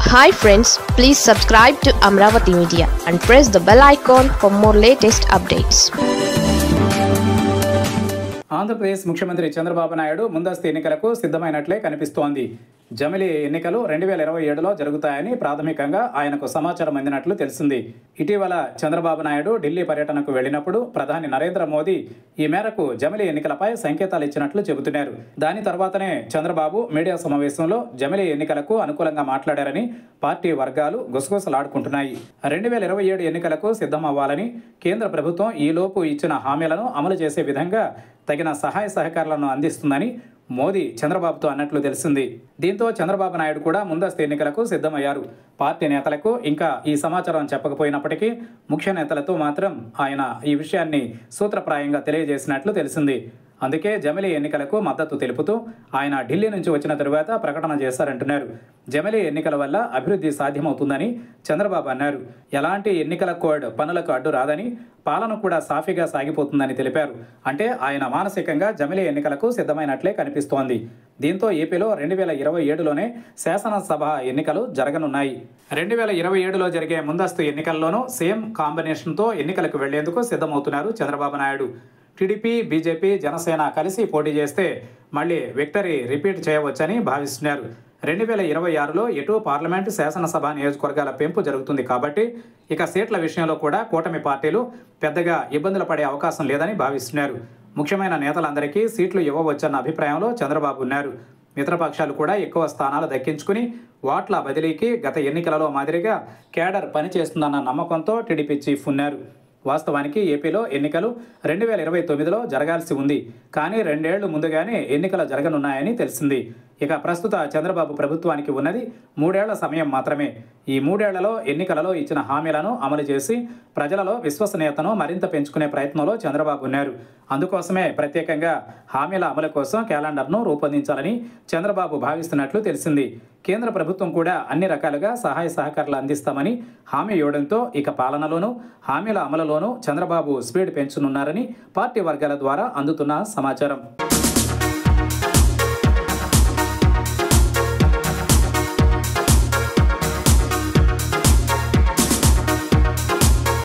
hi friends please subscribe to Amaravati media and press the bell icon for more latest updates Andhra Pradesh ముఖ్యమంత్రి చంద్రబాబు నాయుడు ముందస్తు ఎన్నికలకు సిద్ధమైనట్లే కనిపిస్తోంది జమిలి ఎన్నికలు రెండు వేల ఇరవై ఏడులో జరుగుతాయని ప్రాథమికంగా ఆయనకు సమాచారం అందినట్లు తెలిసింది ఇటీవల చంద్రబాబు నాయుడు ఢిల్లీ పర్యటనకు వెళ్ళినప్పుడు ప్రధాని నరేంద్ర మోదీ ఈ మేరకు జమిలి ఎన్నికలపై సంకేతాలు ఇచ్చినట్లు చెబుతున్నారు దాని తర్వాతనే చంద్రబాబు మీడియా సమావేశంలో జమిలి ఎన్నికలకు అనుకూలంగా మాట్లాడారని పార్టీ వర్గాలు గుసగుసలాడుకుంటున్నాయి రెండు వేల ఇరవై ఏడు ఎన్నికలకు సిద్ధం అవ్వాలని కేంద్ర ప్రభుత్వం ఈలోపు ఇచ్చిన హామీలను అమలు చేసే విధంగా తగిన సహాయ సహకారాలను అందిస్తుందని మోదీ చంద్రబాబుతో అన్నట్లు తెలిసింది దీంతో చంద్రబాబు నాయుడు కూడా ముందస్తు ఎన్నికలకు సిద్ధమయ్యారు పార్టీ నేతలకు ఇంకా ఈ సమాచారం చెప్పకపోయినప్పటికీ ముఖ్య నేతలతో మాత్రం ఆయన ఈ విషయాన్ని సూత్రప్రాయంగా తెలియజేసినట్లు తెలిసింది అందుకే జమిలీ ఎన్నికలకు మద్దతు తెలుపుతూ ఆయన ఢిల్లీ నుంచి వచ్చిన తరువాత ప్రకటన చేశారంటున్నారు జమిలీ ఎన్నికల వల్ల అభివృద్ధి సాధ్యమవుతుందని చంద్రబాబు అన్నారు ఎలాంటి ఎన్నికల కోడ్ పనులకు అడ్డు రాదని పాలన కూడా సాఫీగా సాగిపోతుందని తెలిపారు అంటే ఆయన మానసికంగా జమిలీ ఎన్నికలకు సిద్ధమైనట్లే కనిపిస్తోంది దీంతో ఏపీలో రెండు వేల ఇరవై ఏడులోనే శాసనసభ ఎన్నికలు జరగనున్నాయి రెండు వేల ఇరవై ఏడులో జరిగే ముందస్తు ఎన్నికల్లోనూ సేమ్ కాంబినేషన్తో ఎన్నికలకు వెళ్లేందుకు సిద్ధమవుతున్నారు చంద్రబాబు నాయుడు టీడీపీ బీజేపీ జనసేన కలిసి పోటీ చేస్తే మళ్ళీ విక్టరీ రిపీట్ చేయవచ్చని భావిస్తున్నారు రెండు వేల ఇరవై ఆరులో ఎటు పార్లమెంటు శాసనసభ నియోజకవర్గాల పెంపు జరుగుతుంది కాబట్టి ఇక సీట్ల విషయంలో కూడా కూటమి పార్టీలు పెద్దగా ఇబ్బందులు పడే అవకాశం లేదని భావిస్తున్నారు ముఖ్యమైన నేతలందరికీ సీట్లు ఇవ్వవచ్చన్న అభిప్రాయంలో చంద్రబాబు ఉన్నారు మిత్రపక్షాలు కూడా ఎక్కువ స్థానాలు దక్కించుకుని ఓట్ల బదిలీకి గత ఎన్నికలలో మాదిరిగా కేడర్ పనిచేస్తుందన్న నమ్మకంతో టీడీపీ చీఫ్ ఉన్నారు వాస్తవానికి ఏపీలో ఎన్నికలు రెండు వేల ఇరవై తొమ్మిదిలో జరగాల్సి ఉంది కానీ రెండేళ్లు ముందుగానే ఎన్నికలు జరగనున్నాయని తెలిసింది ఇక ప్రస్తుత చంద్రబాబు ప్రభుత్వానికి ఉన్నది మూడేళ్ల సమయం మాత్రమే ఈ మూడేళ్లలో ఎన్నికలలో ఇచ్చిన హామీలను అమలు చేసి ప్రజలలో విశ్వసనీయతను మరింత పెంచుకునే ప్రయత్నంలో చంద్రబాబు ఉన్నారు అందుకోసమే ప్రత్యేకంగా హామీల అమలు కోసం క్యాలెండర్ను రూపొందించాలని చంద్రబాబు భావిస్తున్నట్లు తెలిసింది కేంద్ర ప్రభుత్వం కూడా అన్ని రకాలుగా సహాయ సహకారాలు అందిస్తామని హామీ ఇవ్వడంతో ఇక పాలనలోనూ హామీల అమలులోనూ చంద్రబాబు స్పీడ్ పెంచనున్నారని పార్టీ వర్గాల ద్వారా అందుతున్న సమాచారం